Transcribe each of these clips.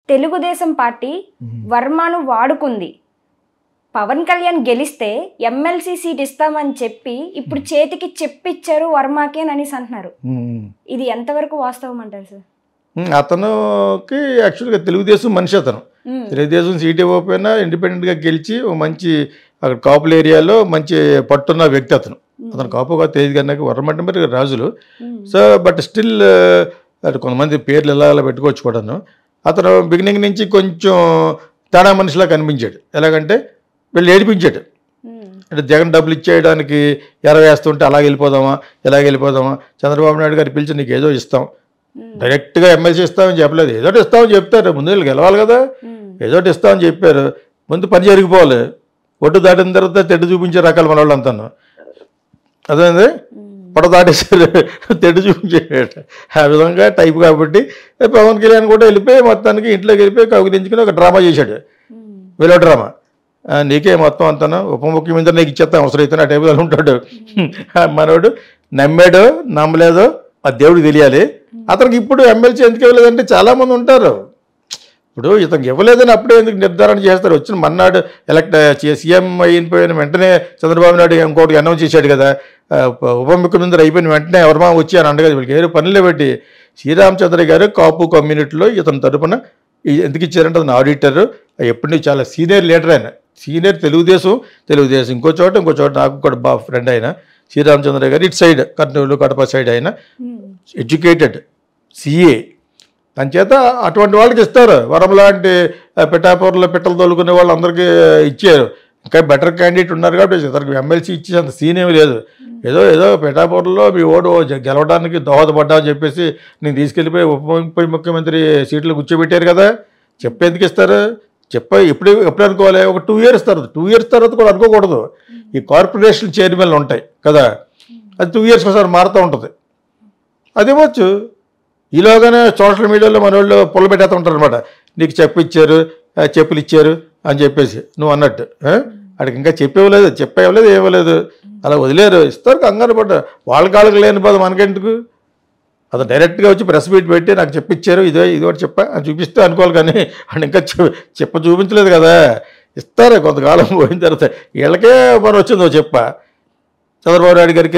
Telugu Desam party వర్మను వాడుకుంది పవన్ కళ్యాణ్ గెలిస్తే ఎమ్మెల్సీ సీట్ ఇస్తామని చెప్పి ఇప్పుడు చేతికి చెప్పిచ్చారు వర్మకి అని అనేసి అంటున్నారు ఉమ్. ఇది ఎంతవరకు వాస్తవం అంటారు సార్ ఉమ్, అతనుకి యాక్చువల్గా తెలుగుదేశం మనిషి అతను ఉమ్, తెలుగుదేశం సీట్ ఇవ్వకపోయినా ఇండిపెండెంట్గా గెలిచి ఓ మంచి అక్కడ కాపుల ఏరియాలో మంచి పట్టున్న వ్యక్తి అతను అతను కాపు కాదు తేజ్ గన్నకి వరమంటే మరి రాజులు ఉమ్, సో బట్ స్టిల్ అటు కొంతమంది పేర్లు ఎలా అలా పెట్టుకోవచ్చు కూడాను అతను బిగినింగ్ నుంచి కొంచెం తేడా మనిషిలా కనిపించాడు ఎలాగంటే వీళ్ళు ఏడిపించాడు ఉమ్, అంటే జగన్ డబ్బులు ఇచ్చేయడానికి ఎర వేస్తుంటే అలాగ వెళ్ళిపోదామా ఇలాగ వెళ్ళిపోదామా చంద్రబాబు నాయుడు గారు పిలిచి నీకు ఏదో ఇస్తాం ఉమ్, డైరెక్ట్గా ఎమ్మెల్సీ ఇస్తామని చెప్పలేదు ఏదో ఒకటి ఇస్తామని చెప్తారు ముందు వీళ్ళు గెలవాలి కదా ఉమ్, ఏదో ఒకటి ఇస్తామని చెప్పారు ముందు పని జరిగిపోవాలి ఒడ్డు దాటిన తర్వాత తెడ్డు చూపించే రకాల మన వాళ్ళు అంతాను అదేంది ఉమ్, పొడ దాటేసారు తెడ్డు చూపించేట ఆ విధంగా టైప్ కాబట్టి పవన్ కళ్యాణ్ కూడా వెళ్ళిపోయి మొత్తానికి ఇంట్లోకి వెళ్ళిపోయి కౌగిలించుకుని ఒక డ్రామా చేశాడు ఉమ్, విలో డ్రామా ఆ, నీకే మొత్తం అంతాను ఉప ముఖ్యమంత్రి నీకు ఇచ్చేస్తాం అవసరం అయితే ఆ టైపులో ఉంటాడు ఆ మనోడు నమ్మాడు నమ్మలేదో ఆ దేవుడికి తెలియాలి అతనికి ఇప్పుడు ఎమ్మెల్సీ ఎందుకు ఇవ్వలేదంటే చాలామంది ఉంటారు ఇప్పుడు ఇతనికి ఇవ్వలేదని అప్పుడే ఎందుకు నిర్ధారణ చేస్తారు వచ్చిన మన్నాడు ఎలక్ట్ సీఎం అయిపోయిన వెంటనే చంద్రబాబు నాయుడు ఇంకోటి అనౌన్స్ చేశాడు కదా ఆ, ఉప ముఖ్యమంత్రి అయిపోయిన వెంటనే ఎవరమా వచ్చి అని అండగా వీళ్ళకి ఏదో పనులు పెట్టి శ్రీరామచంద్ర గారు కాపు కమ్యూనిటీలో ఇతని తరపున ఈ- ఎందుకు ఇచ్చారంటే అతను ఆడిటర్ ఎప్పటి నుంచి చాలా సీనియర్ లీడర్ ఆయన సీనియర్ తెలుగుదేశం తెలుగుదేశం ఇంకో చోట ఇంకో చోట నాకు కూడా బా ఫ్రెండ్ ఆయన శ్రీరామచంద్ర గారు ఇటు సైడ్ కర్నూలు కడప సైడ్ ఆయన ఉమ్, ఎడ్యుకేటెడ్ సిఏ చేత అటువంటి వాళ్ళకి ఇస్తారు వరం లాంటి ఆ, పిఠాపురంలో పిట్టలు తోలుకునే వాళ్ళందరికీ ఇచ్చారు ఇంకా బెటర్ క్యాండిడేట్ ఉన్నారు కాబట్టి ఇతనికి ఎమ్మెల్సీ ఇచ్చేంత సీన్ ఏమీ లేదు ఏదో ఏదో పిఠాపురంలో మీ ఓడు జ- గెలవడానికి దోహదపడ్డా అని చెప్పేసి నేను తీసుకెళ్ళిపోయి ఉప ఉప ముఖ్యమంత్రి సీట్లు కూర్చోబెట్టారు కదా చెప్పేందుకు ఇస్తారు చెప్ప ఎప్పుడు ఎప్పుడు అనుకోవాలి ఒక టూ ఇయర్స్ తర్వాత టూ ఇయర్స్ తర్వాత కూడా అనుకోకూడదు ఈ కార్పొరేషన్ చైర్మన్లు ఉంటాయి కదా అది టూ ఇయర్స్ ఒకసారి మారుతూ ఉంటుంది అది ఇవ్వచ్చు ఈలోగానే సోషల్ మీడియాలో మన వాళ్ళు పుల్ల పెట్టేస్తూ ఉంటారు అనమాట నీకు చెప్పు ఇచ్చారు ఆ, చెప్పులు ఇచ్చారు అని చెప్పేసి నువ్వు అన్నట్టు ఆ? వాడికి ఇంకా చెప్పేవలేదు చెప్పేవలేదు ఏమలేదు అలా వదిలేరు ఇస్తారు కంగారు పడ్డ వాళ్ళ కాళ్ళకి లేని బాధ మనకెందుకు అది డైరెక్ట్గా వచ్చి ప్రెస్ మీట్ పెట్టి నాకు చెప్పిచ్చారు ఇదే ఇది ఒకటి చెప్పా అని చూపిస్తే అనుకోవాలి కానీ వాడు ఇంకా చె- చెప్ప చూపించలేదు కదా ఇస్తారు కొంతకాలం పోయిన తర్వాత వీళ్ళకే మనం వచ్చిందో చెప్ప చంద్రబాబు నాయుడు గారికి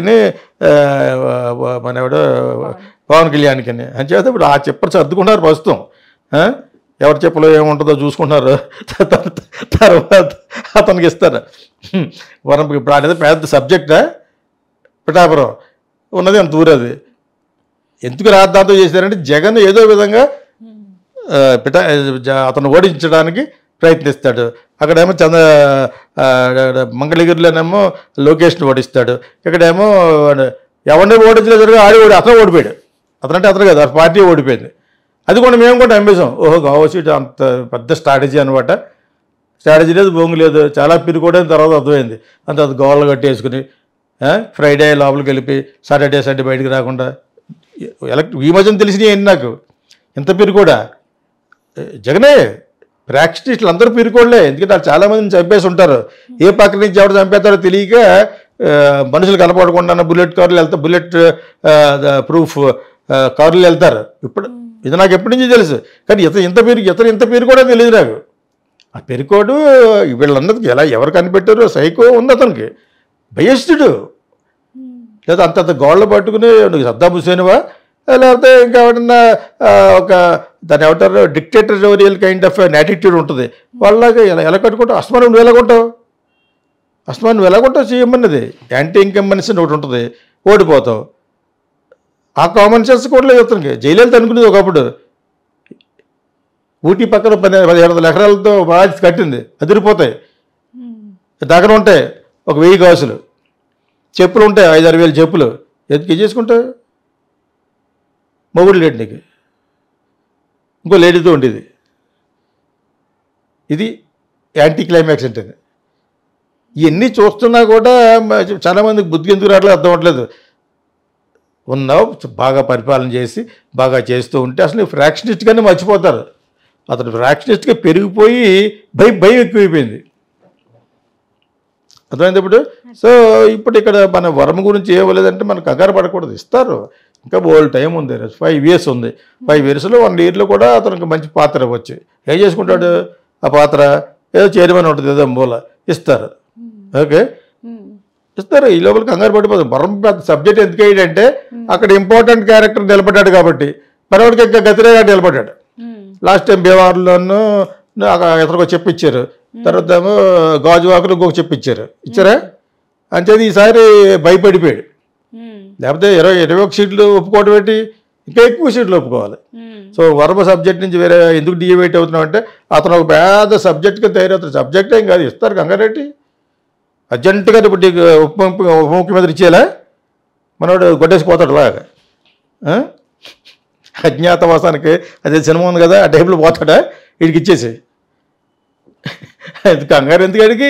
మన ఎవడో పవన్ కళ్యాణ్కి అని చేత ఇప్పుడు ఆ చెప్పరు సర్దుకుంటున్నారు ప్రస్తుతం ఆ? ఎవరి చెప్పులో ఏముంటుందో చూసుకుంటున్నారు తర్వాత తర్వాత అతనికి ఇస్తారు వరం ఇప్పుడు అనేది పెద్ద సబ్జెక్టా పిఠాపురం ఉన్నది అంత ఊరది ఎందుకు రాద్దాంతో చేశారంటే జగన్ ఏదో విధంగా ఆ, పిఠా జ- అతను ఓడించడానికి ప్రయత్నిస్తాడు అక్కడేమో చంద్ర ఆ, మంగళగిరిలోనేమో లోకేష్ని ఓడిస్తాడు ఇక్కడేమో ఎవరిని ఓడించలేదు ఆడి ఓడి అతను ఓడిపోయాడు అతనంటే అతను కదా పార్టీ ఓడిపోయింది అది కూడా మేము కూడా నమ్మేసాం ఓహో గావ సీట్ అంత పెద్ద స్ట్రాటజీ అనమాట స్ట్రాటజీ లేదు బొంగు లేదు చాలా పిరుకోవడం తర్వాత అర్థమైంది అంత అది గోళ్ళు కట్టేసుకుని ఆ, ఫ్రైడే లోపలికి వెళ్ళిపోయి సాటర్డే సండే బయటికి రాకుండా ఎలక్ట్ ఈ మధ్యన తెలిసినవి ఏంటి నాకు ఇంత పిరుకోడా జగనే ప్రాక్టీస్లు అందరూ పీరుకోళ్లే ఎందుకంటే వాళ్ళు చాలా మందిని చంపేసి ఉంటారు ఏ పక్క నుంచి ఎవరు చంపేస్తారో తెలియక ఆ, మనుషులు కనపడకుండా బుల్లెట్ కార్లు వెళ్తా బుల్లెట్ ప్రూఫ్ కార్లు వెళ్తారు ఇప్పుడు ఇది నాకు ఎప్పటి నుంచి తెలుసు కానీ ఇతను ఇంత పేరు ఇతను ఇంత పేరు కూడా తెలియదు నాకు ఆ పెరుకోడు వీళ్ళందరికీ ఎలా ఎవరు కనిపెట్టారో సైకో ఉంది అతనికి భయస్థుడు లేదా అంతంత గోళ్ళ పట్టుకుని నువ్వు సద్దాం హుసేనువా లేకపోతే ఇంకా ఎవరన్నా ఆ, ఒక దాన్ని ఏమంటారు డిక్టేటరియల్ కైండ్ ఆఫ్ యాటిట్యూడ్ ఉంటుంది వాళ్ళగా ఎలా ఎలా కట్టుకుంటావు అస్మాన్ నువ్వు ఎలా కొంటావు అస్మాన్ నువ్వు ఎలా కొంటావు సీఎం అన్నది యాంటీ ఇన్కంబెన్సీ ఒకటి ఉంటుంది ఓడిపోతావు ఆ కామన్ సెన్స్ కూడా లేదు అతనికి జైలు అనుకునేది ఒకప్పుడు ఊటీ పక్కన పది పదిహేడు వందల ఎకరాలతో బాగా కట్టింది అదిరిపోతాయి దగ్గర ఉంటాయి ఒక వెయ్యి గాసులు చెప్పులు ఉంటాయి ఐదు ఆరు వేలు చెప్పులు ఎందుకు ఏం చేసుకుంటావు మొగుడు లేడు నీకు ఇంకో లేడీతో ఉండేది ఇది యాంటీ క్లైమాక్స్ అంటే ఇవన్నీ చూస్తున్నా కూడా మ- చాలామందికి బుద్ధి ఎందుకు రావట్లేదు అర్థం అవ్వట్లేదు ఉన్నావు బాగా పరిపాలన చేసి బాగా చేస్తూ ఉంటే అసలు ఫ్రాక్షనిస్ట్గానే మర్చిపోతారు అతను ఫ్రాక్షనిస్ట్గా పెరిగిపోయి భయం భయం ఎక్కువైపోయింది అర్థమైంది ఇప్పుడు సో ఇప్పుడు ఇక్కడ మన వరం గురించి ఏమలేదంటే మనకు కంగారు పడకూడదు ఇస్తారు ఇంకా బోల్డ్ టైం ఉంది ఫైవ్ ఇయర్స్ ఉంది ఫైవ్ ఇయర్స్లో వన్ ఇయర్లో కూడా అతనికి మంచి పాత్ర ఇవ్వచ్చు ఏం చేసుకుంటాడు ఆ పాత్ర ఏదో చైర్మన్ ఉంటుంది ఏదో మూల ఇస్తారు ఓకే ఇస్తారు ఈ లోపల కంగారు పడిపోతుంది బరం పెద్ద సబ్జెక్ట్ ఎందుకు వేయడంటే అక్కడ ఇంపార్టెంట్ క్యారెక్టర్ నిలబడ్డాడు కాబట్టి మనవాడికి ఇంకా గతిరేగా నిలబడ్డాడు లాస్ట్ టైం బీహార్లోనూ ఇతరుకు చెప్పించారు తర్వాత ఏమో గాజువాకలు ఇంకొక చెప్పించారు ఇచ్చారా అంచేది ఈసారి భయపడిపోయాడు లేకపోతే ఇరవై ఇరవై ఒక సీట్లు ఒప్పుకోవడం ఏంటి ఇంకా ఎక్కువ సీట్లు ఒప్పుకోవాలి సో వర్మ సబ్జెక్ట్ నుంచి వేరే ఎందుకు డివేట్ అవుతున్నాం అంటే అతను ఒక పెద్ద సబ్జెక్ట్గా తయారవుతాడు సబ్జెక్ట్ ఏం కాదు ఇస్తారు గంగారెడ్డి అర్జెంటుగా ఇప్పుడు నీకు ఉప ఉప ముఖ్యమంత్రి ఇచ్చేలా మనోడు కొట్టేసిపోతాడు అలాగా ఆ? అజ్ఞాతవాసానికి అదే సినిమా ఉంది కదా ఆ టైంలో పోతాడా వీడికి ఇచ్చేసి అది కంగారు ఎందుకు అడిగి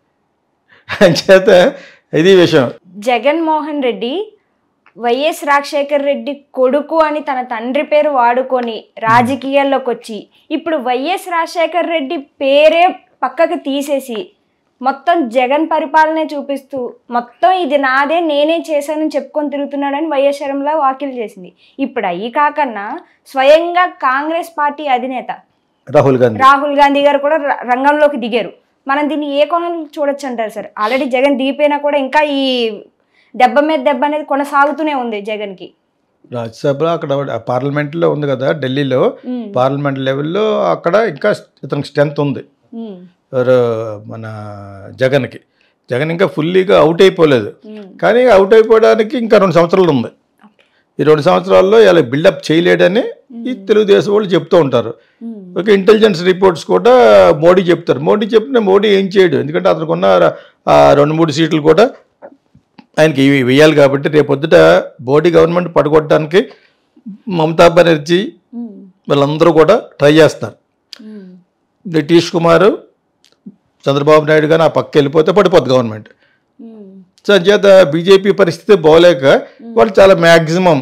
చేత ఇది విషయం జగన్మోహన్ రెడ్డి వైఎస్ రాజశేఖర్ రెడ్డి కొడుకు అని తన తండ్రి పేరు వాడుకొని రాజకీయాల్లోకి వచ్చి ఇప్పుడు వైఎస్ రాజశేఖర్ రెడ్డి పేరే పక్కకు తీసేసి మొత్తం జగన్ పరిపాలనే చూపిస్తూ మొత్తం ఇది నాదే నేనే చేశానని చెప్పుకొని తిరుగుతున్నాడని వైఎస్ షర్మిల వ్యాఖ్యలు చేసింది ఇప్పుడు అయ్యి కాకన్నా స్వయంగా కాంగ్రెస్ పార్టీ అధినేత రాహుల్ గాంధీ రాహుల్ గాంధీ గారు కూడా ర- రంగంలోకి దిగారు మనం దీన్ని ఏ కోణంలో చూడొచ్చు అంటారు సార్ ఆల్రెడీ జగన్ దిగిపోయినా కూడా ఇంకా ఈ దెబ్బ మీద దెబ్బ అనేది కొనసాగుతూనే ఉంది జగన్కి రాజ్యసభలో అక్కడ పార్లమెంట్లో ఉంది కదా ఢిల్లీలో ఉమ్, పార్లమెంట్ లెవెల్లో అక్కడ ఇంకా ఇతనికి స్ట్రెంత్ ఉంది ఉమ్, ఎవరు మన జగన్కి జగన్ ఇంకా ఫుల్లీగా అవుట్ అయిపోలేదు ఉమ్, కానీ అవుట్ అయిపోవడానికి ఇంకా రెండు సంవత్సరాలు ఉంది ఈ రెండు సంవత్సరాల్లో ఇలా బిల్డప్ చేయలేడని ఈ తెలుగుదేశం వాళ్ళు చెప్తూ ఉంటారు ఉమ్, ఒక ఇంటెలిజెన్స్ రిపోర్ట్స్ కూడా మోడీ చెప్తారు మోడీ చెప్పిన మోడీ ఏం చేయడు ఎందుకంటే అతనికి ఉన్న ఆ రెండు మూడు సీట్లు కూడా ఆయనకి ఇవి వేయాలి కాబట్టి రేపొద్దుట మోడీ గవర్నమెంట్ పడగొట్టడానికి మమతా బెనర్జీ ఉమ్, వీళ్ళందరూ కూడా ట్రై చేస్తారు ఉమ్, నితీష్ కుమార్ చంద్రబాబు నాయుడు కానీ ఆ పక్క వెళ్ళిపోతే పడిపోద్ది గవర్నమెంట్ ఉమ్, సో అంచేత బీజేపీ పరిస్థితి బాగోలేక వాళ్ళు చాలా మ్యాక్సిమం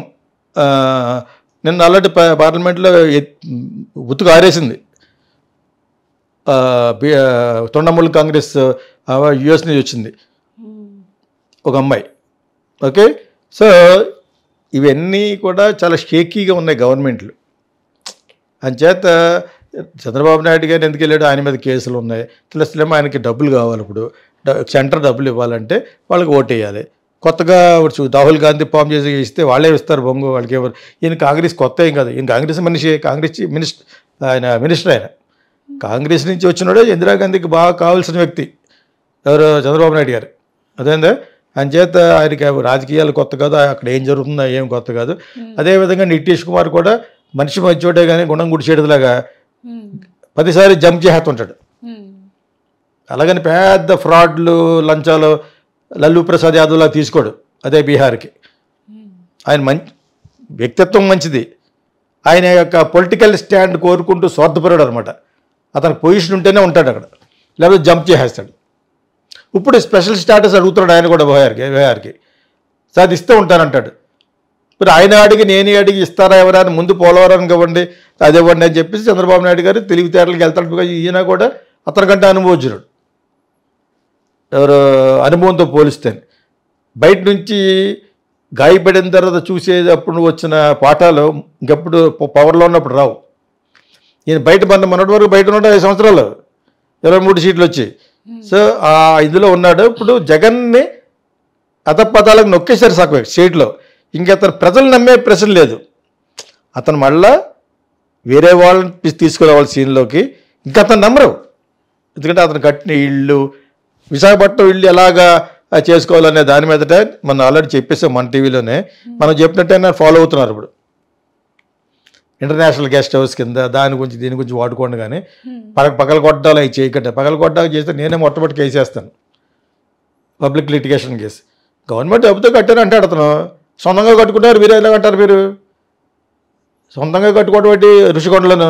నిన్న ఆల్రెడీ పా- పార్లమెంట్లో ఎత్- ఉతుకు ఆరేసింది ఆ, బి- ఆ, తొండమూలి కాంగ్రెస్ యుఎస్ నుంచి వచ్చింది ఉమ్, ఒక అమ్మాయి ఓకే సో ఇవన్నీ కూడా చాలా షేకీగా ఉన్నాయి గవర్నమెంట్లు అంచేత చంద్రబాబు నాయుడు గారిని ఎందుకు వెళ్ళాడు ఆయన మీద కేసులు ఉన్నాయి ప్లస్ ఏమో ఆయనకి డబ్బులు కావాలి ఇప్పుడు డ- సెంటర్ డబ్బులు ఇవ్వాలంటే వాళ్ళకి ఓటు వేయాలి కొత్తగా ఇప్పుడు చూ- రాహుల్ గాంధీ ఫామ్ చేసి ఇస్తే వాళ్ళే ఇస్తారు బొంగు వాళ్ళకి ఎవరు ఈయన కాంగ్రెస్ కొత్త ఏం కాదు ఈయన కాంగ్రెస్ మనిషి కాంగ్రెస్ మినిస్టర్ ఆయన మినిస్టర్ ఆయన కాంగ్రెస్ నుంచి వచ్చినాడు ఇందిరాగాంధీకి బాగా కావాల్సిన వ్యక్తి ఎవరు చంద్రబాబు నాయుడు గారు అదేందా అంచేత ఆయనకి రాజకీయాలు కొత్త కాదు అక్కడ ఏం జరుగుతుందో ఏం కొత్త కాదు అదేవిధంగా నితీష్ కుమార్ కూడా మనిషి మంచోడే కానీ గుణం గుడిచేడులాగా ఉమ్, పదిసారి జంప్ చేస్తుంటాడు ఉమ్, అలాగని పెద్ద ఫ్రాడ్లు లంచాలు లల్లు ప్రసాద్ యాదవ్లా తీసుకోడు అదే బీహార్కి ఆయన మంచి వ్యక్తిత్వం మంచిది ఆయన యొక్క పొలిటికల్ స్టాండ్ కోరుకుంటూ స్వార్థపరుడు అనమాట అతనికి పొజిషన్ ఉంటేనే ఉంటాడు అక్కడ లేకపోతే జంప్ చేసేస్తాడు ఇప్పుడు స్పెషల్ స్టాటస్ అడుగుతున్నాడు ఆయన కూడా బీహార్కి బీహార్కి సార్ అది ఇస్తూ ఉంటానంటాడు ఇప్పుడు ఆయన అడిగి నేను అడిగి ఇస్తారా ఎవరైనా ముందు పోలవరం ఇవ్వండి అది ఇవ్వండి అని చెప్పేసి చంద్రబాబు నాయుడు గారు తెలివితేటలకు వెళ్తాడు because ఈయన కూడా అతనికంటే అనుభవజ్ఞుడు ఎవరు అనుభవంతో పోలిస్తే బయట నుంచి గాయపడిన తర్వాత చూసేటప్పుడు వచ్చిన పాఠాలు ఇంకెప్పుడు ప- పవర్లో ఉన్నప్పుడు రావు ఈయన బయట మన మొన్నటి వరకు బయట ఉన్నాడు ఐదు సంవత్సరాలు ఇరవై మూడు సీట్లు వచ్చి సో ఆ ఇందులో ఉన్నాడు ఇప్పుడు జగన్ని అతపదాలకు నొక్కేశారు సగం స్టేట్లో ఇంక అతను ప్రజలు నమ్మే ప్రశ్న లేదు అతను మళ్ళా వేరే వాళ్ళని తీ- తీసుకురావాలి సీన్లోకి ఇంకా అతను నమ్మరు ఎందుకంటే అతను కట్టిన ఇళ్ళు విశాఖపట్నం ఇల్లు ఎలాగా ఆ, చేసుకోవాలనే దాని మీదట మనం ఆల్రెడీ చెప్పేసాం మన టీవీలోనే మనం చెప్పినట్టే ఫాలో అవుతున్నారు ఇప్పుడు ఇంటర్నేషనల్ గెస్ట్ హౌస్ కింద దాని గురించి దీని గురించి వాడుకోండి కానీ పగ పగల కొట్టాలి అవి చేయకండి పగల కొట్టాలి చేస్తే నేనే మొట్టమొదటి కేసు వేస్తాను పబ్లిక్ లిటిగేషన్ కేసు గవర్నమెంట్ డబ్బుతో కట్టారు అంటాడు అతను సొంతంగా కట్టుకుంటారు మీరు ఎలా కట్టారు మీరు సొంతంగా కట్టుకోవడం ఏంటి ఋషికొండలను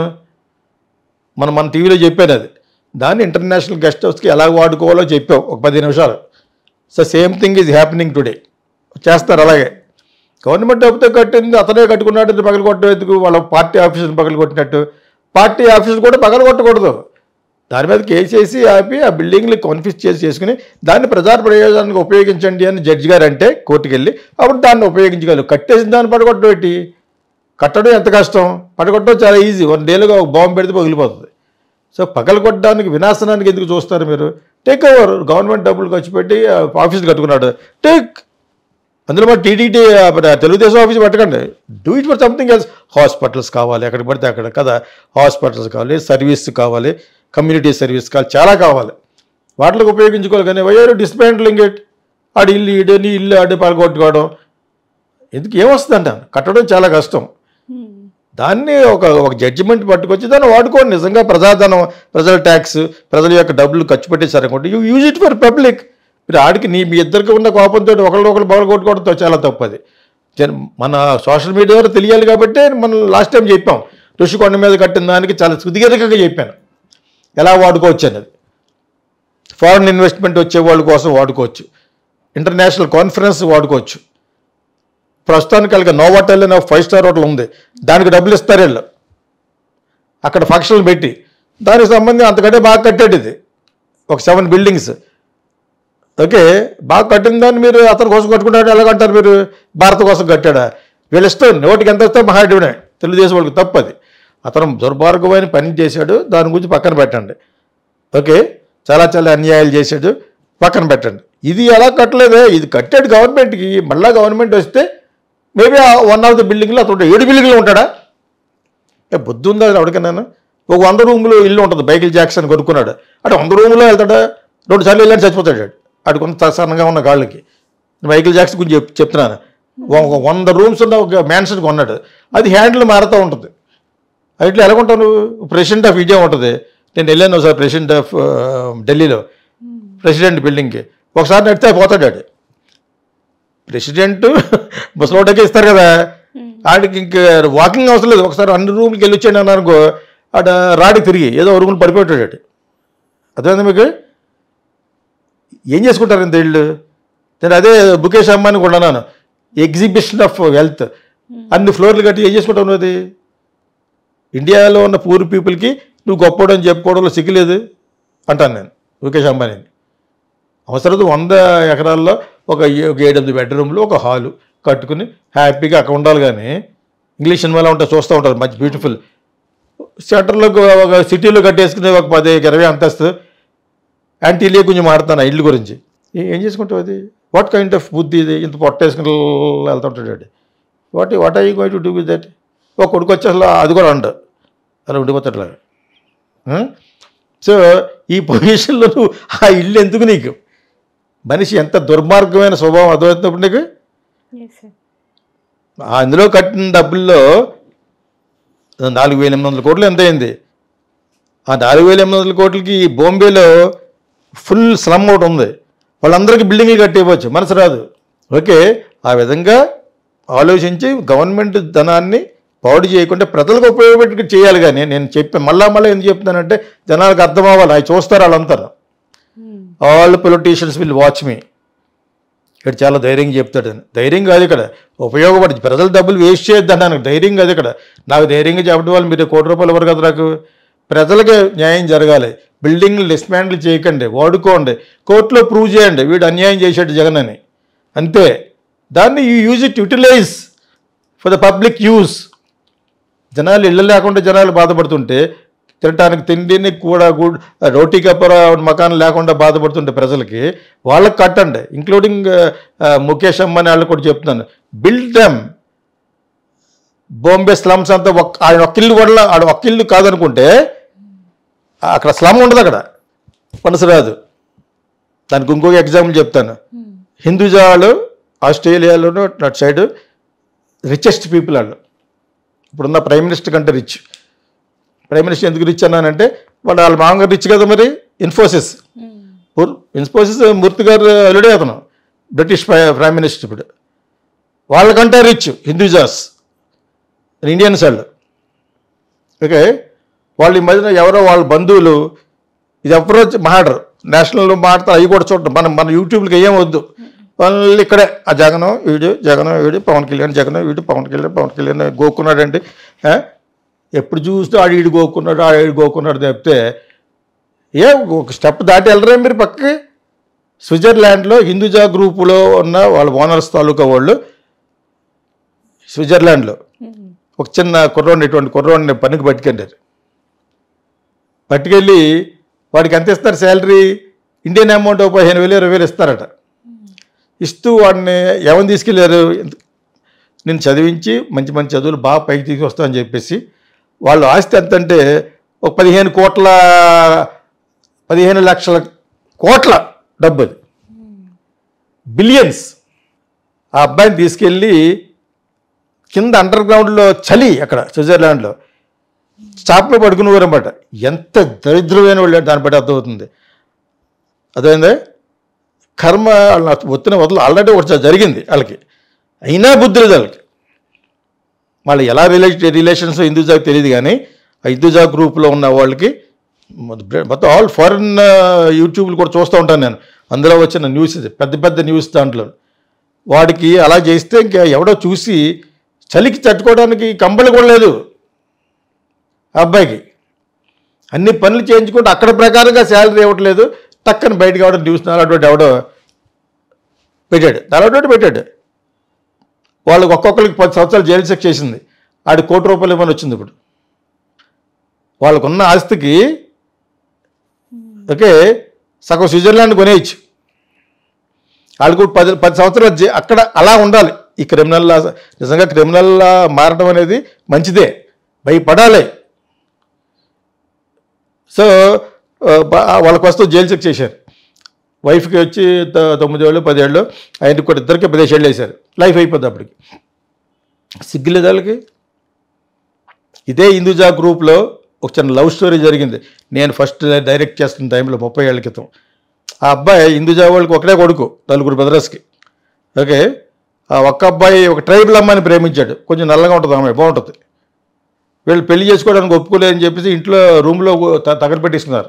మనం మన టీవీలో చెప్పాను అది దాన్ని ఇంటర్నేషనల్ గెస్ట్ హౌస్కి ఎలా వాడుకోవాలో చెప్పాం ఒక పది నిమిషాలు so same thing is happening today చేస్తారు అలాగే గవర్నమెంట్ డబ్బుతో కట్టింది అతనే కట్టుకున్నాడు ఇది పగలు కొట్టడం ఎందుకు వాళ్ళ పార్టీ ఆఫీసులు పగలు కొట్టినట్టు పార్టీ ఆఫీసులు కూడా పగలు కొట్టకూడదు దాని మీద కేసు వేసి ఆపి ఆ బిల్డింగ్ని కాన్ఫిస్ చేసి చేసుకుని దాన్ని ప్రజా ప్రయోజనానికి ఉపయోగించండి అని జడ్జి గారు అంటే కోర్టుకు వెళ్ళి అప్పుడు దాన్ని ఉపయోగించగలరు కట్టేసిన దాన్ని పడగొట్టడం ఏంటి కట్టడం ఎంత కష్టం పడగొట్టడం చాలా ఈజీ వన్ డేలుగా ఒక బాంబు పెడితే పగిలిపోతుంది సో పగలగొట్టడానికి వినాశనానికి ఎందుకు చూస్తారు మీరు టేక్ ఓవర్ గవర్నమెంట్ డబ్బులు ఖర్చు పెట్టి ఆ, ఆఫీస్ కట్టుకున్నాడు టేక్ అందులో మరి టీటీడీ తెలుగుదేశం ఆఫీస్ పెట్టకండి do it for something else hospitals కావాలి ఎక్కడ పడితే అక్కడ కదా హాస్పిటల్స్ కావాలి సర్వీస్ కావాలి కమ్యూనిటీ సర్వీస్ కావాలి చాలా కావాలి వాటికి ఉపయోగించుకోవాలి కానీ వైఆర్ డిస్మాంట్లింగ్ ఇట్ ఆడి ఇల్లు ఈడని ఇల్లు ఆడి పగలగొట్టుకోవడం ఎందుకు ఏమొస్తుందంట కట్టడం చాలా కష్టం దాన్ని ఒక ఒక జడ్జిమెంట్ పట్టుకొచ్చి దాన్ని వాడుకోండి నిజంగా ప్రజాధనం ప్రజల ట్యాక్స్ ప్రజల యొక్క డబ్బులు ఖర్చు పెట్టేశారు అనుకోండి you use it for public మీరు ఆడికి నీ మీ ఇద్దరికి ఉన్న కోపంతో ఒకళ్ళు ఒకళ్ళు బౌలు కొట్టుకోవడంతో చాలా తప్పది జన- మన సోషల్ మీడియా ద్వారా తెలియాలి కాబట్టి మనం లాస్ట్ టైం చెప్పాం ఋషికొండ మీద కట్టిన దానికి చాలా సుదీర్ఘంగా చెప్పాను ఎలా వాడుకోవచ్చు అనేది ఫారిన్ ఇన్వెస్ట్మెంట్ వచ్చే వాళ్ళ కోసం వాడుకోవచ్చు ఇంటర్నేషనల్ కాన్ఫరెన్స్ వాడుకోవచ్చు ప్రస్తుతానికి అలాగే నోవాటెల్ అనే ఫైవ్ స్టార్ హోటల్ ఉంది దానికి డబ్బులు ఇస్తారు వీళ్ళు అక్కడ ఫంక్షన్లు పెట్టి దానికి సంబంధించి అంతకంటే బాగా కట్టాడు ఇది ఒక సెవెన్ బిల్డింగ్స్ ఓకే బాగా కట్టిన దాన్ని మీరు అతని కోసం కట్టుకుంటాడు ఎలాగంటారు మీరు భారత కోసం కట్టాడా వీళ్ళు ఇష్టం నోటికి ఎంత ఇస్తే మహాడివినే తెలుగుదేశం వాళ్ళకి తప్పది అతను దుర్మార్గమైన పని చేశాడు దాని గురించి పక్కన పెట్టండి ఓకే చాలా చాలా అన్యాయాలు చేశాడు పక్కన పెట్టండి ఇది ఎలా కట్టలేదే ఇది కట్టాడు గవర్నమెంట్కి మళ్ళా గవర్నమెంట్ వస్తే మేబీ వన్ ఆఫ్ ద బిల్డింగ్లో అతను ఏడు బిల్డింగ్లో ఉంటాడా ఏ బుద్ధి ఉందా ఎవరికైనా ఒక వంద రూములు ఇల్లు ఉంటుంది బైకిల్ జాక్సన్ కొనుక్కున్నాడు అంటే వంద రూములో వెళ్తాడా రెండు సార్లు వెళ్ళని చచ్చిపోతాడు వాడు. ఆడు కొంత సన్నగా ఉన్న కాళ్ళకి మైకిల్ జాక్సన్ గురించి చెప్ చెప్తున్నాను ఒక వంద రూమ్స్ ఉన్న ఒక మ్యాన్షన్ కొన్నాడు అది హ్యాండిల్ మారుతూ ఉంటుంది ఇట్లా ఎలా కొంటావు నువ్వు ప్రెసిడెంట్ ఆఫ్ ఇండియా ఉంటుంది నేను వెళ్ళాను ఒకసారి ప్రెసిడెంట్ ఆఫ్ ఢిల్లీలో ప్రెసిడెంట్ బిల్డింగ్కి ఒకసారి నడితే పోతాడు ఆడు ప్రెసిడెంట్ ముసలోటకి ఇస్తారు కదా ఆడికి ఇంక వాకింగ్ అవసరం లేదు ఒకసారి అన్ని రూమ్కి వెళ్ళి వచ్చాడు అన్నారు అనుకో ఆడ రాడి తిరిగి ఏదో ఒక రూమ్లో పడిపోయాడు ఆడు అర్థమైంది మీకు ఏం చేసుకుంటారు ఇంత ఇళ్ళు నేను అదే ముఖేష్ అంబానీ కూడా అన్నాను ఎగ్జిబిషన్ ఆఫ్ వెల్త్ అన్ని ఫ్లోర్లు కట్టి ఏం చేసుకుంటావు నువ్వు అది ఇండియాలో ఉన్న పూర్ పీపుల్కి నువ్వు గొప్పడు అని చెప్పుకోవడంలో సిగ్గులేదు అంటాను నేను ముఖేష్ అంబానీని అవసరం వంద ఎకరాల్లో ఒక ఏ- ఒక ఏడెనిమిది బెడ్రూమ్లు ఒక హాలు కట్టుకుని హ్యాపీగా అక్కడ ఉండాలి కానీ ఇంగ్లీష్ సినిమాలో ఉంటా చూస్తూ ఉంటారు మంచి బ్యూటిఫుల్ సెంటర్లో ఒక సిటీలో కట్టేసుకునే ఒక పది ఇరవై అంతస్తు యాంటీలియా కొంచెం మాడతాను ఆ ఇల్లు గురించి ఏ- ఏం చేసుకుంటావు అది వాట్ కైండ్ ఆఫ్ బుద్ధి ఇది ఇంత పొట్టేసుకుని వెళ్తుంటాడు వాడు. What what I going to do with that ఒక కొడుకు వచ్చి అసలు అది కూడా అండు అలా ఉండిపోతాడు అలాగా సో ఈ పొజిషన్లో నువ్వు ఆ ఇల్లు ఎందుకు నీకు మనిషి ఎంత దుర్మార్గమైన స్వభావం అర్థమవుతున్నప్పుడు నీకు ఎస్ సార్ ఆ అందులో కట్టిన డబ్బుల్లో నాలుగు వేల ఎనిమిది వందల కోట్లు ఎంత అయింది ఆ నాలుగు వేల ఎనిమిది వందల కోట్లకి ఈ బాంబేలో ఫుల్ స్లమ్ ఒకటి ఉంది వాళ్ళందరికీ బిల్డింగ్లు కట్టేయవచ్చు మనసు రాదు ఓకే ఆ విధంగా ఆలోచించి గవర్నమెంట్ ధనాన్ని పాడు చేయకుండా ప్రజలకు ఉపయోగపెట్టి చేయాలి కానీ నేను చెప్పి మళ్ళా మళ్ళీ ఎందుకు చెప్తున్నానంటే జనాలకు అర్థం అవ్వాలి అవి చూస్తారు వాళ్ళంతా all politicians will watch me ఇక్కడ చాలా ధైర్యంగా చెప్తాడు అని ధైర్యం కాదు ఇక్కడ ఉపయోగపడి ప్రజల డబ్బులు వేస్ట్ చేయొద్దు అన్నాను ధైర్యం కాదు ఇక్కడ నాకు ధైర్యంగా చెప్పడం వల్ల మీరు కోటి రూపాయలు ఇవ్వరు కదా నాకు ప్రజలకే న్యాయం జరగాలి బిల్డింగ్లు డిస్మాండిల్ చేయకండి వాడుకోండి కోర్టులో ప్రూవ్ చేయండి వీడు అన్యాయం చేశాడు జగన్ అని అంతే దాన్ని you use it utilize for the public use జనాలు ఇళ్ళు లేకుండా జనాలు బాధపడుతుంటే తినటానికి తిండిని కూడా గుడ్ రోటీ కప్పర మకాన్ లేకుండా బాధపడుతుంటే ప్రజలకి వాళ్ళకి కట్టండి ఇంక్లూడింగ్ ముఖేష్ అంబానీ వాళ్ళకి కూడా చెప్తున్నాను బిల్డ్ దెమ్ బాంబే స్లమ్స్ అంతా ఒక్క ఆయన ఒక్క ఇల్లు కూడా ఆడ ఒక్క ఇల్లు కాదనుకుంటే అక్కడ స్లమ్ ఉండదు అక్కడ మనసు రాదు దానికి ఇంకొక ఎగ్జాంపుల్ చెప్తాను హిందూజాలు ఆస్ట్రేలియాలోనూ అటు సైడ్ రిచెస్ట్ పీపుల్ వాళ్ళు ఇప్పుడున్న ప్రైమ్ మినిస్టర్ కంటే రిచ్ ప్రైమ్ మినిస్టర్ ఎందుకు రిచ్ అన్నానంటే వాళ్ళు వాళ్ళ మామగారు రిచ్ కదా మరి ఇన్ఫోసిస్ ముర్- ఇన్ఫోసిస్ మూర్తి గారు అల్లుడే అతను బ్రిటిష్ ప్రై- ప్రైమ్ మినిస్టర్ ఇప్పుడు వాళ్ళకంటే రిచ్ హిందూజాస్ ఇండియన్స్ వాళ్ళు ఓకే వాళ్ళు ఈ మధ్యన ఎవరో వాళ్ళ బంధువులు ఇది ఎవరో మహాడరు నేషనల్ మాట్లాడతారు అవి కూడా చూడటం మనం మన యూట్యూబ్కి ఏం వద్దు వాళ్ళు ఇక్కడే ఆ జగన్ వీడు జగన్ వీడు పవన్ కళ్యాణ్ జగన్ వీడు పవన్ కళ్యాణ్ పవన్ కళ్యాణ్ గోక్కున్నాడండి ఆ? ఎప్పుడు చూస్తే ఆడు ఈడు గోక్కున్నాడు ఆడు ఈడు గోక్కున్నాడు చెప్తే ఏ ఒక స్టెప్ దాటి వెళ్ళరా మీరు పక్కకి స్విట్జర్లాండ్లో హిందూజా గ్రూపులో ఉన్న వాళ్ళ ఓనర్స్ తాలూకా వాళ్ళు స్విట్జర్లాండ్లో ఒక చిన్న కుర్రోడిని ఇటువంటి కుర్రోడిని పనికి పట్టుకెళ్ళారు పట్టుకెళ్ళి వాడికి ఎంత ఇస్తారు శాలరీ ఇండియన్ అమౌంట్ ఒక పదిహేను వేలు ఇరవై వేలు ఇస్తారట ఇస్తూ వాడిని ఎవరిని తీసుకెళ్ళారు నేను చదివించి మంచి మంచి చదువులు బాగా పైకి తీసుకొస్తా అని చెప్పేసి వాళ్ళు ఆస్తి ఎంత అంటే ఒక పదిహేను కోట్ల పదిహేను లక్షల కోట్ల డబ్బు అది బిలియన్స్ ఆ అబ్బాయిని తీసుకెళ్ళి కింద అండర్ గ్రౌండ్లో చలి అక్కడ స్విట్జర్లాండ్లో చాపలో పడుకునేవారన్నమాట ఎంత దరిద్రమైన వాళ్ళు దాన్ని బట్టి అర్థమవుతుంది అదేందే కర్మ వాళ్ళ ఒత్తిన వదలు ఆల్రెడీ ఒకటి జరిగింది వాళ్ళకి అయినా బుద్ధి లేదు వాళ్ళకి వాళ్ళు ఎలా రిలే రిలేషన్స్ హిందూజాకి తెలియదు కానీ ఆ హిందూజా గ్రూప్లో ఉన్న వాళ్ళకి మొత్తం ఆల్ ఫారిన్ యూట్యూబ్లు కూడా చూస్తూ ఉంటాను నేను అందులో వచ్చిన న్యూస్ ఇది పెద్ద పెద్ద న్యూస్ దాంట్లో వాడికి అలా చేస్తే ఇంకా ఎవడో చూసి చలికి తట్టుకోవడానికి కంబళి కూడా లేదు ఆ అబ్బాయికి అన్ని పనులు చేయించుకుంటే అక్కడ ప్రకారంగా శాలరీ ఇవ్వట్లేదు టక్కన బయటకు అవడం న్యూస్ అలాంటి ఎవడో పెట్టాడు అలాంటి పెట్టాడు వాళ్ళకి ఒక్కొక్కరికి పది సంవత్సరాలు జైలు శిక్ష చేసింది ఆడి కోటి రూపాయలు ఇవ్వని వచ్చింది ఇప్పుడు వాళ్ళకున్న ఆస్తికి ఓకే సగం స్విట్జర్లాండ్ కొనేయచ్చు వాళ్ళకు పది పది సంవత్సరాలు జై- అక్కడ అలా ఉండాలి ఈ క్రిమినల్ నిజంగా క్రిమినల్ మారడం అనేది మంచిదే భయపడాలి సో ఆ, బా- వాళ్ళకి వస్తూ జైలు శిక్ష చేశారు వైఫ్కి వచ్చి త- తొమ్మిది ఏళ్ళు పదేళ్ళు ఆయనకి కూడా ఇద్దరికి పదేసేళ్ళు వేశారు లైఫ్ అయిపోద్ది అప్పటికి సిగ్గులేదు వాళ్ళకి ఇదే హిందూజా గ్రూప్లో ఒక చిన్న లవ్ స్టోరీ జరిగింది నేను ఫస్ట్ డైరెక్ట్ చేస్తున్న టైంలో ముప్పై ఏళ్ళ క్రితం ఆ అబ్బాయి హిందూజా వాళ్ళకి ఒకటే కొడుకు నలుగురు బ్రదర్స్కి ఓకే ఆ ఒక్క అబ్బాయి ఒక ట్రైబల్ అమ్మాయిని ప్రేమించాడు కొంచెం నల్లగా ఉంటుంది అమ్మాయి బాగుంటుంది వీళ్ళు పెళ్లి చేసుకోవడానికి ఒప్పుకోలేదని చెప్పేసి ఇంట్లో రూమ్లో తగలబెట్టేసుకున్నారు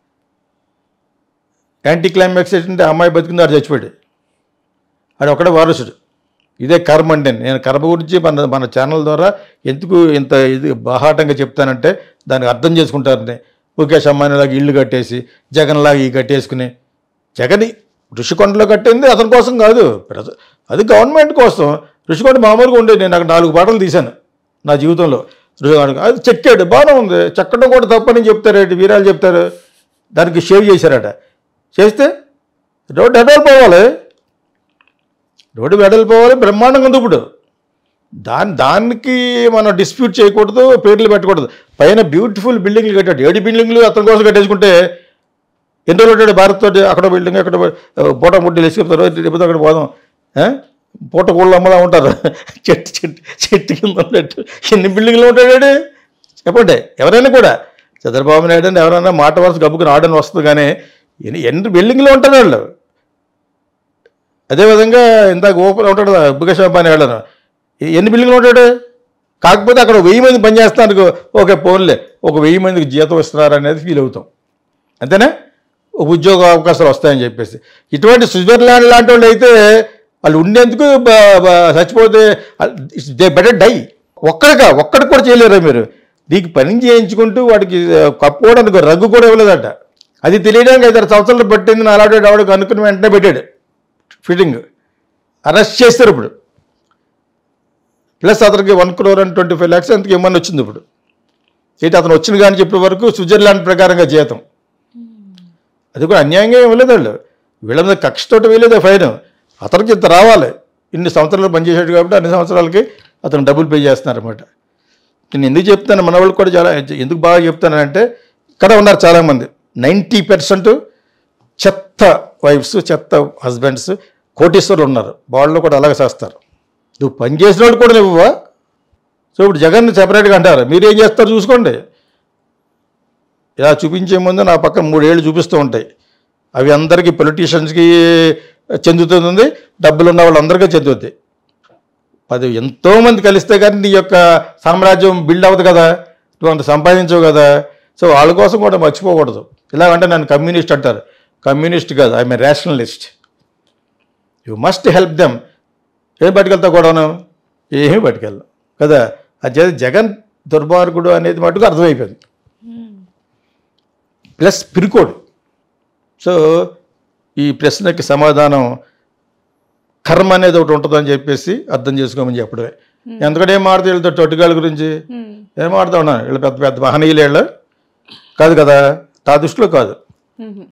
యాంటీ క్లైమాక్స్ ఏంటంటే ఆ అమ్మాయి బతికింది ఆడు చచ్చిపోయాడు ఆడు ఒకడే వారసుడు ఇదే కర్మ అంటే నేను కర్మ గురించి మన మన ఛానల్ ద్వారా ఎందుకు ఇంత ఇది బాహాటంగా చెప్తానంటే దానికి అర్థం చేసుకుంటారని ముఖేష్ అంబానీలాగా ఇల్లు కట్టేసి జగన్లాగా ఈ కట్టేసుకుని జగన్ ఋషికొండలో కట్టింది అతని కోసం కాదు ప్రజ- అది గవర్నమెంట్ కోసం ఋషికొండ మామూలుగా ఉండేది నేను నాకు నాలుగు పాటలు తీశాను నా జీవితంలో ఋషికొండ అది చెక్కాడు బాగానే ఉంది చెక్కడం కూడా తప్పని చెప్తారేంటి వీరాలు చెప్తారు దానికి షేవ్ చేశారట చేస్తే రోడ్డు ఎడలిపోవాలి రోడ్డు వెడలిపోవాలి బ్రహ్మాండంగా ఉంది ఇప్పుడు దాని దానికి మనం డిస్ప్యూట్ చేయకూడదు పేర్లు పెట్టకూడదు పైన బ్యూటిఫుల్ బిల్డింగ్లు కట్టాడు ఏడు బిల్డింగ్లు అతని కోసం కట్టేసుకుంటే ఎన్ని రోజులు ఉంటాడు భారత్ తోటి అక్కడ బిల్డింగ్ అక్కడ పూట ముడ్డీలు వేసుకెళ్తారు లేకపోతే అక్కడ పోదాం ఆ? పూట కోళ్ళు అమ్మలా ఉంటారు చెట్టు చెట్టు చెట్టు కింద ఉన్నట్టు ఎన్ని బిల్డింగ్లు ఉంటాడు చెప్పండి ఎవరైనా కూడా చంద్రబాబు నాయుడు అని ఎవరైనా మాట వరుస గబ్బుకుని ఆడని వస్తుంది కానీ ఎన్ని ఎన్ని బిల్డింగ్లు ఉంటారు వాళ్ళు అదేవిధంగా ఇందాక ఓపెన్ ఉంటాడు ముఖేష్ అంబానీ వెళ్ళను ఎన్ని బిల్డింగ్లు ఉంటాడు కాకపోతే అక్కడ వెయ్యి మంది పనిచేస్తానికి ఓకే ఫోన్లే ఒక వెయ్యి మందికి జీతం ఇస్తున్నారు అనేది ఫీల్ అవుతాం అంతేనా ఒక ఉద్యోగ అవకాశాలు వస్తాయని చెప్పేసి ఇటువంటి స్విట్జర్లాండ్ లాంటి వాళ్ళు అయితే వాళ్ళు ఉండేందుకు బ- బ- చచ్చిపోతే దే బెటర్ డై ఒక్కడిగా ఒక్కడికి కూడా చేయలేరు మీరు నీకు పని చేయించుకుంటూ వాడికి కప్పుకోవడానికి రగ్గు కూడా ఇవ్వలేదట అది తెలియడానికి ఐదారు సంవత్సరాలు పట్టింది నా అలాంటి ఆవిడకి అనుకుని వెంటనే పెట్టాడు ఫిట్టింగ్ అరెస్ట్ చేస్తారు ఇప్పుడు ప్లస్ అతనికి one crore and twenty five lakhs అంతకు ఇమ్మని వచ్చింది ఇప్పుడు ఏంటి అతను వచ్చిన కానీ చెప్పే వరకు స్విట్జర్లాండ్ ప్రకారంగా జీతం అది కూడా అన్యాయంగా ఏం వెళ్ళదు వాళ్ళు వీళ్ళ మీద కక్షతోటి వేయలేదు ఫైన్ అతనికి ఇంత రావాలి ఇన్ని సంవత్సరాలు పనిచేసాడు కాబట్టి అన్ని సంవత్సరాలకి అతను డబ్బులు పే చేస్తున్నారన్నమాట నేను ఎందుకు చెప్తాను మన వాళ్ళు కూడా చాలా ఎందుకు బాగా చెప్తానంటే ఇక్కడ ఉన్నారు చాలామంది నైంటీ పర్సెంట్ చెత్త వైఫ్స్ చెత్త హస్బెండ్స్ కోటీశ్వరులు ఉన్నారు వాళ్ళు కూడా అలాగే చేస్తారు నువ్వు పని చేసిన వాళ్ళు కూడా నువ్వువా సో ఇప్పుడు జగన్ సెపరేట్గా అంటారు మీరు ఏం చేస్తారు చూసుకోండి ఇలా చూపించే ముందు నా పక్కన మూడేళ్ళు చూపిస్తూ ఉంటాయి అవి అందరికీ పొలిటీషియన్స్కి చెందుతుంది డబ్బులు ఉన్న వాళ్ళందరికీ చెందుతుంది అది ఎంతోమంది కలిస్తే కానీ నీ యొక్క సామ్రాజ్యం బిల్డ్ అవ్వదు కదా నువ్వు అంత సంపాదించవు కదా సో వాళ్ళ కోసం కూడా మర్చిపోకూడదు ఇలాగంటే నన్ను కమ్యూనిస్ట్ అంటారు కమ్యూనిస్ట్ కాదు I'm a rationalist you must help them ఏం పట్టుకెళ్తావు కూడాను ఏమీ పట్టుకెళ్ళాం కదా అది జగన్ దుర్మార్గుడు అనేది మటుకు అర్థమైపోయింది ప్లస్ పిరికోడు సో ఈ ప్రశ్నకి సమాధానం కర్మ అనేది ఒకటి ఉంటుందని చెప్పేసి అర్థం చేసుకోమని చెప్పడమే ఎందుకంటే ఏం మాడతాయి వీళ్ళతో చొట్టుగాళ్ళ గురించి ఉమ్. ఏం ఆడుతా ఉన్నారు వీళ్ళు పెద్ద పెద్ద మహనీయులు వీళ్ళు కాదు కదా నా దృష్టిలో కాదు ఉమ్.